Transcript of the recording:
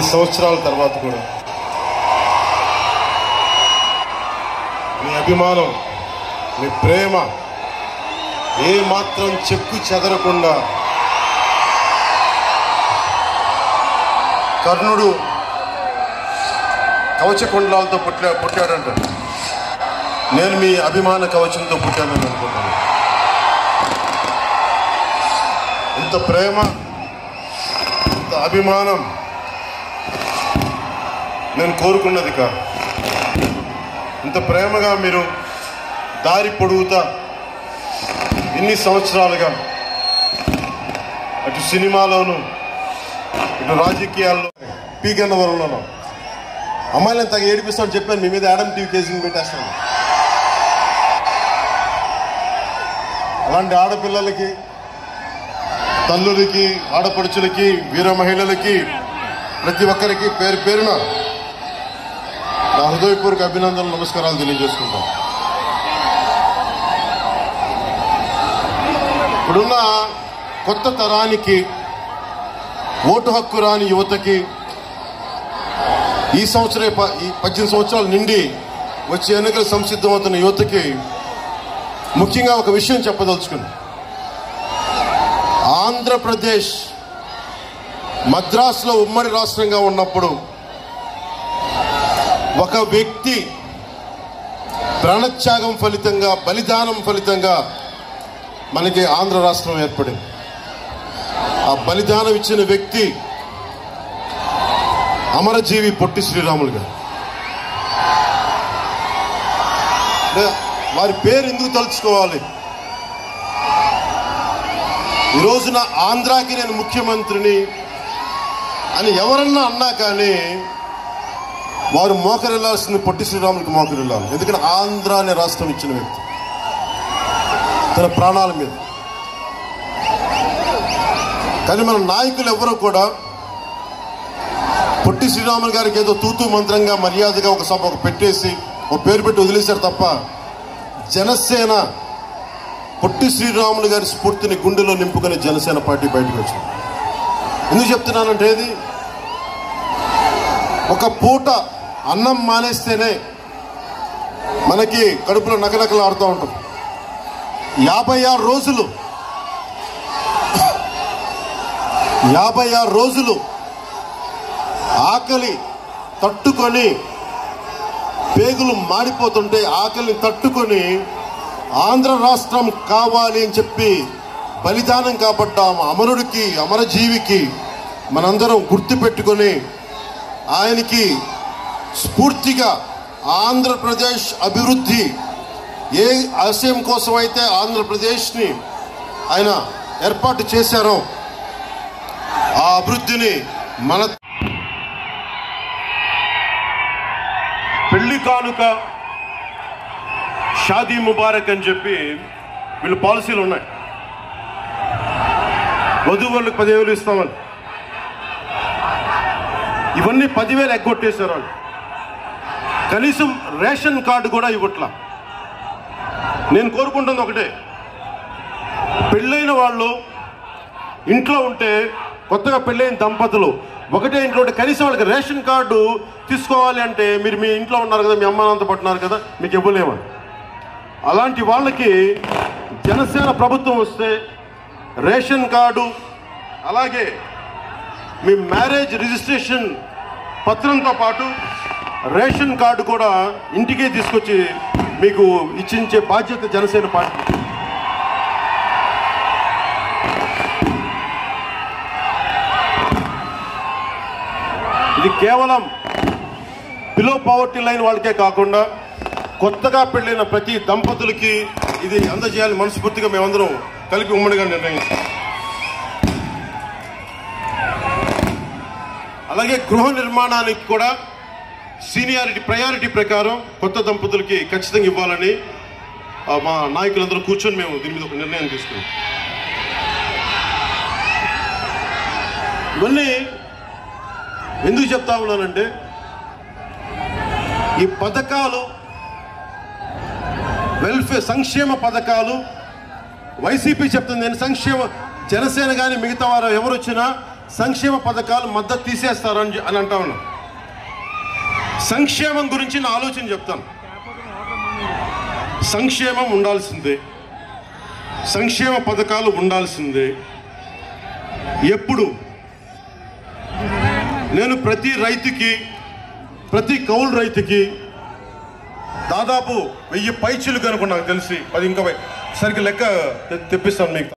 సంవత్సరాల తర్వాత కూడా మీ అభిమానం మీ ప్రేమ ఏ మాత్రం చెక్కు చెదరకుండా కర్ణుడు కవచకుండలాలతో పుట్టా పుట్టాడంట నేను మీ అభిమాన కవచంతో పుట్టానని అనుకుంటాను ఇంత ప్రేమ ఇంత అభిమానం నేను కోరుకున్నది కాదు ఇంత ప్రేమగా మీరు దారి పొడుగుతా ఇన్ని సంవత్సరాలుగా అటు సినిమాలోను ఇటు రాజకీయాల్లో పీ గన్నవరంలోనూ అమ్మాయిలను తగ్గ ఏడిపిస్తాను చెప్పాను మీ మీద యాడమ్ టీవీ కేసుని పెట్టేస్తాను అలాంటి ఆడపిల్లలకి తల్లులకి ఆడపడుచులకి వీర మహిళలకి ప్రతి ఒక్కరికి పేరు పేరున నా హృదయపూర్వక అభినందనలు నమస్కారాలు తెలియజేసుకుంటాం ఇప్పుడున్న కొత్త తరానికి ఓటు హక్కు రాని యువతకి ఈ సంవత్సరే ప- ఈ పద్దెనిమిది సంవత్సరాలు నిండి వచ్చే ఎన్నికలు సంసిద్ధమవుతున్న యువతకి ముఖ్యంగా ఒక విషయం చెప్పదలుచుకున్నాను ఆంధ్రప్రదేశ్ మద్రాసులో ఉమ్మడి రాష్ట్రంగా ఉన్నప్పుడు ఒక వ్యక్తి ప్రాణత్యాగం ఫలితంగా బలిదానం ఫలితంగా మనకి ఆంధ్ర రాష్ట్రం ఏర్పడింది ఆ బలిదానం ఇచ్చిన వ్యక్తి అమరజీవి పొట్టి శ్రీరాములు గారు అంటే వారి పేరు ఎందుకు తలుచుకోవాలి ఈ రోజున ఆంధ్రాకి నేను ముఖ్యమంత్రిని అని ఎవరన్నా అన్నా కానీ వారు మోకరిల్లాల్సింది పొట్టి శ్రీరాములకు మోకరిల్లాలి ఎందుకంటే ఆంధ్ర అనే రాష్ట్రం ఇచ్చిన వ్యక్తి తన ప్రాణాల మీద కానీ మన నాయకులు ఎవరో కూడా పొట్టి శ్రీరాములు గారికి ఏదో తూతూ మంత్రంగా మర్యాదగా ఒక సభ ఒక పెట్టేసి ఒక పేరు పెట్టి వదిలేశారు తప్ప జనసేన పొట్టి శ్రీరాములు గారి స్ఫూర్తిని గుండెలో నింపుకుని జనసేన పార్టీ బయటకు వచ్చింది ఎందుకు చెప్తున్నానంటే ఇది ఒక పూట అన్నం మానేస్తేనే మనకి కడుపులో నకనకలు ఆడుతూ ఉంటాం యాభై ఆరు రోజులు యాభై ఆరు రోజులు ఆకలి తట్టుకొని పేగులు మాడిపోతుంటే ఆకలిని తట్టుకొని ఆంధ్ర రాష్ట్రం కావాలి అని చెప్పి బలిదానం కాబట్ట అమరుడికి అమరజీవికి మనందరం గుర్తుపెట్టుకొని ఆయనకి స్ఫూర్తిగా ఆంధ్రప్రదేశ్ అభివృద్ధి ఏ ఆశయం కోసం అయితే ఆంధ్రప్రదేశ్ని ఆయన ఏర్పాటు చేశారో ఆ అభివృద్ధిని మన పెళ్లి కానుక షాదీ ముబారక్ అని చెప్పి వీళ్ళు పాలసీలు ఉన్నాయి వధువు వాళ్ళకి పదివేలు ఇస్తామని ఇవన్నీ పదివేలు ఎగ్గొట్టేశారు వాళ్ళు కనీసం రేషన్ కార్డు కూడా ఇవ్వట్లా నేను కోరుకుంటుంది ఒకటే పెళ్ళైన వాళ్ళు ఇంట్లో ఉంటే కొత్తగా పెళ్ళైన దంపతులు ఒకటే ఇంట్లో ఉంటే కనీసం వాళ్ళకి రేషన్ కార్డు తీసుకోవాలి అంటే మీరు మీ ఇంట్లో ఉన్నారు కదా మీ అమ్మ నాన్నతో పట్టున్నారు కదా మీకు ఇవ్వలేమని అలాంటి వాళ్ళకి జనసేన ప్రభుత్వం వస్తే రేషన్ కార్డు అలాగే మీ మ్యారేజ్ రిజిస్ట్రేషన్ పత్రంతో పాటు రేషన్ కార్డు కూడా ఇంటికే తీసుకొచ్చి మీకు ఇచ్చించే బాధ్యత జనసేన పార్టీ ఇది కేవలం బిలో పవర్టీ లైన్ వాళ్ళకే కాకుండా కొత్తగా పెళ్ళైన ప్రతి దంపతులకి ఇది అందజేయాలని మనస్ఫూర్తిగా మేమందరం కలిపి ఉమ్మడిగా నిర్ణయించాం అలాగే గృహ నిర్మాణానికి కూడా సీనియారిటీ ప్రయారిటీ ప్రకారం కొత్త దంపతులకి ఖచ్చితంగా ఇవ్వాలని ఆ, మా నాయకులందరూ కూర్చొని మేము దీని మీద ఒక నిర్ణయం తీసుకున్నాం ఇవన్నీ ఎందుకు చెప్తా ఉన్నానంటే ఈ పథకాలు వెల్ఫేర్ సంక్షేమ పథకాలు వైసీపీ చెప్తుంది నేను సంక్షేమ జనసేన కానీ మిగతా వారు ఎవరు వచ్చినా సంక్షేమ పథకాలు మద్దతు తీసేస్తారని చె- అని అంటా ఉన్నా సంక్షేమం గురించి నా ఆలోచన చెప్తాను సంక్షేమం ఉండాల్సిందే సంక్షేమ పథకాలు ఉండాల్సిందే ఎప్పుడు నేను ప్రతి రైతుకి ప్రతి కౌలు రైతుకి దాదాపు వెయ్యి పైచీలు కనుక నాకు తెలిసి అది ఇంకా వెయ్యి- సరిగ్గా లెక్క తె- తెప్పిస్తాను మీకు